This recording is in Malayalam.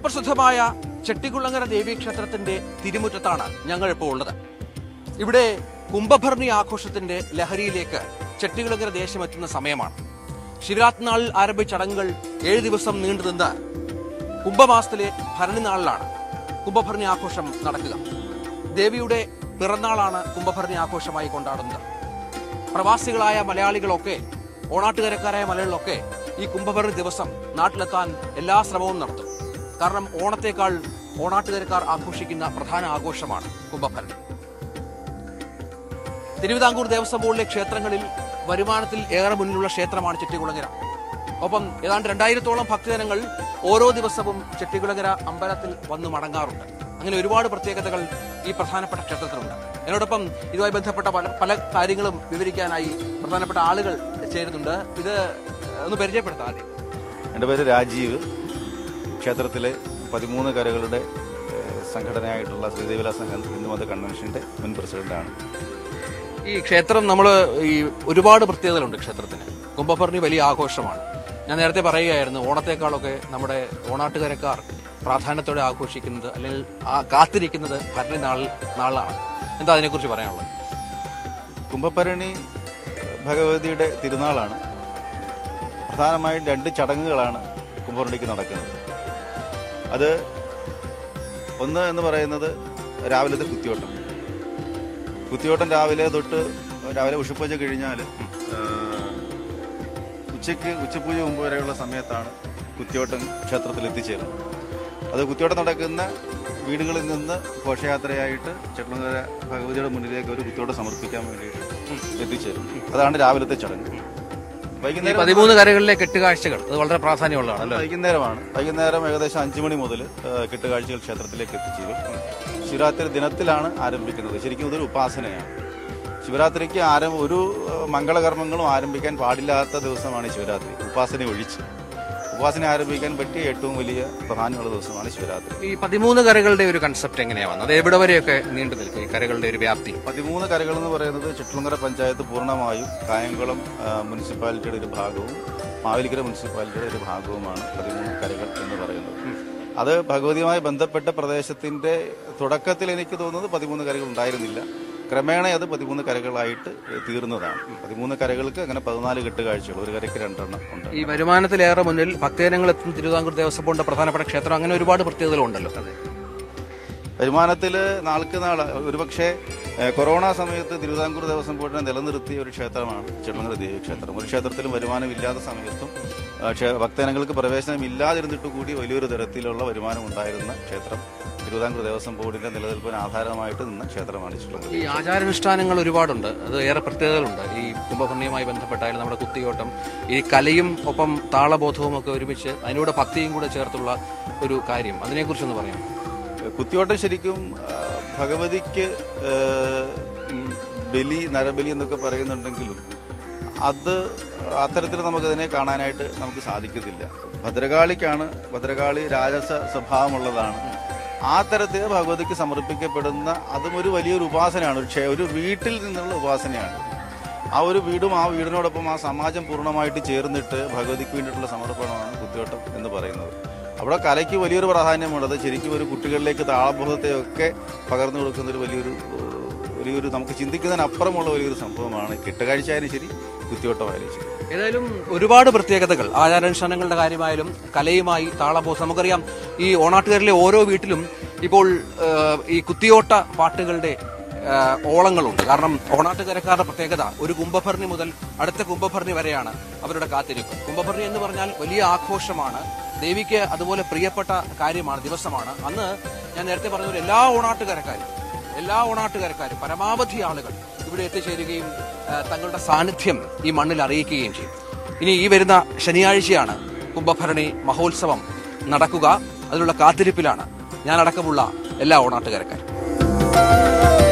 വിശ്വപ്രസിദ്ധമായ ചെട്ടിക്കുളങ്ങര ദേവീക്ഷേത്രത്തിന്റെ തിരുമുറ്റത്താണ് ഞങ്ങൾ ഇപ്പോൾ ഉള്ളത് ഇവിടെ കുംഭഭരണി ആഘോഷത്തിന്റെ ലഹരിയിലേക്ക് ചെട്ടികുളങ്ങര ദേശം എത്തുന്ന സമയമാണ് ശിവരാത്രി നാളിൽ ആരംഭിച്ച ചടങ്ങുകൾ ഏഴ് ദിവസം നീണ്ടുനിന്ന് കുംഭമാസത്തിലെ ഭരണി നാളിലാണ് കുംഭഭരണി ആഘോഷം നടക്കുക ദേവിയുടെ പിറന്നാളാണ് കുംഭഭരണി ആഘോഷമായി കൊണ്ടാടുന്നത് പ്രവാസികളായ മലയാളികളൊക്കെ ഓണാട്ടുകരക്കാരായ മലയാളികളൊക്കെ ഈ കുംഭഭരണി ദിവസം നാട്ടിലെത്താൻ എല്ലാ ശ്രമവും നടത്തും കാരണം ഓണത്തേക്കാൾ ഓണാട്ടുകരക്കാർ ആഘോഷിക്കുന്ന പ്രധാന ആഘോഷമാണ് കുംഭഭരണി തിരുവിതാംകൂർ ദേവസ്വം ബോർഡിലെ ക്ഷേത്രങ്ങളിൽ വരുമാനത്തിൽ ഏറെ മുന്നിലുള്ള ക്ഷേത്രമാണ് ചെട്ടികുളങ്ങര ഒപ്പം ഏതാണ്ട് രണ്ടായിരത്തോളം ഭക്തജനങ്ങൾ ഓരോ ദിവസവും ചെട്ടികുളങ്ങര അമ്പലത്തിൽ വന്നു മടങ്ങാറുണ്ട് അങ്ങനെ ഒരുപാട് പ്രത്യേകതകൾ ഈ പ്രധാനപ്പെട്ട ക്ഷേത്രത്തിലുണ്ട് എന്നോടൊപ്പം ഇതുമായി ബന്ധപ്പെട്ട പല പല കാര്യങ്ങളും വിവരിക്കാനായി പ്രധാനപ്പെട്ട ആളുകൾ ചേരുന്നുണ്ട് ഇത് ഒന്ന് പരിചയപ്പെടുത്താം ആദ്യം എൻ്റെ പേര് രാജീവ് ക്ഷേത്രത്തിലെ പതിമൂന്ന് കരകളുടെ ഏഹ്, സംഘടനയായിട്ടുള്ള ശ്രീദേവിലാസ ഹിന്ദുമത കൺവെൻഷൻ്റെ മുൻ പ്രസിഡന്റാണ് ഈ ക്ഷേത്രം നമ്മൾ ഈ ഒരുപാട് പ്രത്യേകതകളുണ്ട് ക്ഷേത്രത്തിന് കുംഭഭരണി വലിയ ആഘോഷമാണ് ഞാൻ നേരത്തെ പറയുകയായിരുന്നു ഓണത്തെക്കാളൊക്കെ നമ്മുടെ ഓണാട്ടുകരക്കാർ പ്രാധാന്യത്തോടെ ആഘോഷിക്കുന്നത് അല്ലെങ്കിൽ ആ കാത്തിരിക്കുന്നത് ഭരണി നാൾ നാളാണ് എന്താ അതിനെക്കുറിച്ച് പറയാനുള്ളത് കുംഭഭരണി ഭഗവതിയുടെ തിരുനാളാണ് പ്രധാനമായും രണ്ട് ചടങ്ങുകളാണ് കുംഭഭരണിക്ക് നടക്കുന്നത് അത് ഒന്ന് എന്ന് പറയുന്നത് രാവിലത്തെ കുത്തിയോട്ടം കുത്തിയോട്ടം രാവിലെ തൊട്ട് രാവിലെ ഉഷപ്പൂജ കഴിഞ്ഞാൽ ഉച്ചയ്ക്ക് ഉച്ചപൂജ മുമ്പ് വരെയുള്ള സമയത്താണ് കുത്തിയോട്ടം ക്ഷേത്രത്തിൽ എത്തിച്ചേരുന്നത് അത് കുത്തിയോട്ടം നടക്കുന്ന വീടുകളിൽ നിന്ന് ഘോഷയാത്രയായിട്ട് ചെട്ടങ്കര ഭഗവതിയുടെ മുന്നിലേക്ക് ഒരു കുത്തിയോട്ടം സമർപ്പിക്കാൻ വേണ്ടിയിട്ട് എത്തിച്ചേരും അതാണ് രാവിലത്തെ ചടങ്ങ് ഈ വൈകുന്നേരം പതിമൂന്ന് കരകളിലെ കെട്ടുകാഴ്ചകൾ അത് വളരെ പ്രാധാന്യമുള്ളതാണ് അല്ലേ വൈകുന്നേരമാണ് വൈകുന്നേരം ഏകദേശം അഞ്ചു മണി മുതൽ കെട്ടുകാഴ്ചകൾ ക്ഷേത്രത്തിലേക്ക് എത്തിച്ചേരും ശിവരാത്രി ദിനത്തിലാണ് ആരംഭിക്കുന്നത് ശരിക്കും ഇതൊരു ഉപാസനയാണ് ശിവരാത്രിക്ക് ആരം ഒരു ഏഹ്, മംഗളകർമ്മങ്ങളും ആരംഭിക്കാൻ പാടില്ലാത്ത ദിവസമാണ് ഈ ശിവരാത്രി ഉപാസന ഒഴിച്ച് ഉപാസന ആരംഭിക്കാൻ പറ്റിയ ഏറ്റവും വലിയ പ്രധാനമുള്ള ദിവസമാണ് ശിവരാത്രി ഈ പതിമൂന്ന് കരകളുടെ ഒരു കൺസെപ്റ്റ് എങ്ങനെയാ വന്നത് അത് എവിടെ വരെയൊക്കെ നീണ്ടു നിൽക്കും ഈ കരകളുടെ ഒരു വ്യാപ്തി പതിമൂന്ന് കരകൾ എന്ന് പറയുന്നത് ചുറ്റുളങ്ങര പഞ്ചായത്ത് പൂർണ്ണമായും കായംകുളം ആ, മുനിസിപ്പാലിറ്റിയുടെ ഒരു ഭാഗവും മാവേലിക്കര മുനിസിപ്പാലിറ്റിയുടെ ഒരു ഭാഗവുമാണ് പതിമൂന്ന് കരകൾ എന്ന് പറയുന്നത് അത് ഭഗവതിയുമായി ബന്ധപ്പെട്ട പ്രദേശത്തിന്റെ തുടക്കത്തിൽ എനിക്ക് തോന്നുന്നത് പതിമൂന്ന് കരകൾ ഉണ്ടായിരുന്നില്ല ക്രമേണ അത് പതിമൂന്ന് കരകളായിട്ട് തീർന്നതാണ് പതിമൂന്ന് കരകൾക്ക് അങ്ങനെ പതിനാല് കെട്ടുകാഴ്ചകൾ ഒരു കരയ്ക്ക് രണ്ടെണ്ണം ഉണ്ട് ഈ വരുമാനത്തിലേറെ മുന്നിൽ ഭക്തജനങ്ങൾ എത്തുന്ന തിരുവിതാംകൂർ ദേവസ്വം ബോർഡിന്റെ പ്രധാനപ്പെട്ട ക്ഷേത്രം അങ്ങനെ ഒരുപാട് പ്രത്യേകതകളുണ്ടല്ലോ വരുമാനത്തിൽ നാൾക്ക് നാൾ ഒരുപക്ഷെ ഏഹ്, കൊറോണ സമയത്ത് തിരുവിതാംകൂർ ദേവസ്വം ബോർഡിനെ നിലനിർത്തിയ ഒരു ക്ഷേത്രമാണ് ചെറുങ്ങര ദേവി ക്ഷേത്രം ഒരു ക്ഷേത്രത്തിലും വരുമാനമില്ലാത്ത സമയത്തും ആ, ക്ഷേ- ഭക്തജനങ്ങൾക്ക് പ്രവേശനം ഇല്ലാതിരുന്നിട്ട് കൂടി വലിയൊരു തരത്തിലുള്ള വരുമാനം ഉണ്ടായിരുന്ന ക്ഷേത്രം തിരുവിതാംകൂർ ദേവസ്വം ബോർഡിന്റെ നിലനിൽപ്പിന് ആധാരമായിട്ട് നിന്ന ക്ഷേത്രമാണ് ചെറുങ്ങര ഈ ആചാരാനുഷ്ഠാനങ്ങൾ ഒരുപാടുണ്ട് അത് ഏറെ പ്രത്യേകതകളുണ്ട് ഈ കുംഭപുണ്യവുമായി ബന്ധപ്പെട്ടായാലും നമ്മുടെ കുത്തിയോട്ടം ഈ കലയും ഒപ്പം താളബോധവും ഒക്കെ ഒരുമിച്ച് അതിനൂടെ ഭക്തിയും കൂടെ ചേർത്തുള്ള ഒരു കാര്യം അതിനെക്കുറിച്ചൊന്ന് പറയാം കുത്തിയോട്ടം ശരിക്കും ആ, ഭഗവതിക്ക് ആ, ഉം, ബലി നരബലി എന്നൊക്കെ പറയുന്നുണ്ടെങ്കിലും അത് അത്തരത്തിൽ നമുക്കതിനെ കാണാനായിട്ട് നമുക്ക് സാധിക്കത്തില്ല ഭദ്രകാളിക്കാണ് ഭദ്രകാളി രാജസ സ്വഭാവമുള്ളതാണ് ആ തരത്തിൽ ഭഗവതിക്ക് സമർപ്പിക്കപ്പെടുന്ന അതും ഒരു വലിയൊരു ഉപാസനയാണ് ഒരു ക്ഷേ- ഒരു വീട്ടിൽ നിന്നുള്ള ഉപാസനയാണ് ആ ഒരു വീടും ആ വീടിനോടൊപ്പം ആ സമാജം പൂർണ്ണമായിട്ട് ചേർന്നിട്ട് ഭഗവതിക്ക് വേണ്ടിയിട്ടുള്ള സമർപ്പണമാണ് കുത്തിയോട്ടം എന്ന് പറയുന്നത് അവിടെ കലയ്ക്ക് വലിയൊരു പ്രാധാന്യമുള്ളത് ശരിക്കും ഒരു കുട്ടികളിലേക്ക് താളബോധത്തെയൊക്കെ പകർന്നു കൊടുക്കുന്ന ഒരു വലിയൊരു ഏഹ്, വലിയൊരു നമുക്ക് ചിന്തിക്കുന്നതിനപ്പുറമുള്ള വലിയൊരു സംഭവമാണ് കെട്ടുകാഴ്ചയായാലും ശരി കുത്തിയോട്ടമായാലും ശരി ഏതായാലും ഒരുപാട് പ്രത്യേകതകൾ ആചാരാനുഷ്ഠാനങ്ങളുടെ കാര്യമായാലും കലയുമായി താളബോധം നമുക്കറിയാം ഈ ഓണാട്ടുകാരിലെ ഓരോ വീട്ടിലും ഇപ്പോൾ ഏഹ്, ഈ കുത്തിയോട്ട പാട്ടുകളുടെ ഏഹ്, ഓളങ്ങളുണ്ട് കാരണം ഓണാട്ടുകരക്കാരുടെ പ്രത്യേകത ഒരു കുംഭഭരണി മുതൽ അടുത്ത കുംഭഭരണി വരെയാണ് അവരുടെ കാത്തിരിപ്പ് കുംഭഭരണി എന്ന് പറഞ്ഞാൽ വലിയ ആഘോഷമാണ് ദേവിക്ക് അതുപോലെ പ്രിയപ്പെട്ട കാര്യമാണ് ദിവസമാണ് അന്ന് ഞാൻ നേരത്തെ പറഞ്ഞ പോലെ എല്ലാ ഓണാട്ടുകരക്കാരും എല്ലാ ഓണാട്ടുകാരക്കാരും പരമാവധി ആളുകൾ ഇവിടെ എത്തിച്ചേരുകയും ആ, തങ്ങളുടെ സാന്നിധ്യം ഈ മണ്ണിൽ അറിയിക്കുകയും ചെയ്യും ഇനി ഈ വരുന്ന ശനിയാഴ്ചയാണ് കുംഭഭരണി മഹോത്സവം നടക്കുക അതിനുള്ള കാത്തിരിപ്പിലാണ് ഞാനടക്കമുള്ള എല്ലാ ഓണാട്ടുകാരക്കാരും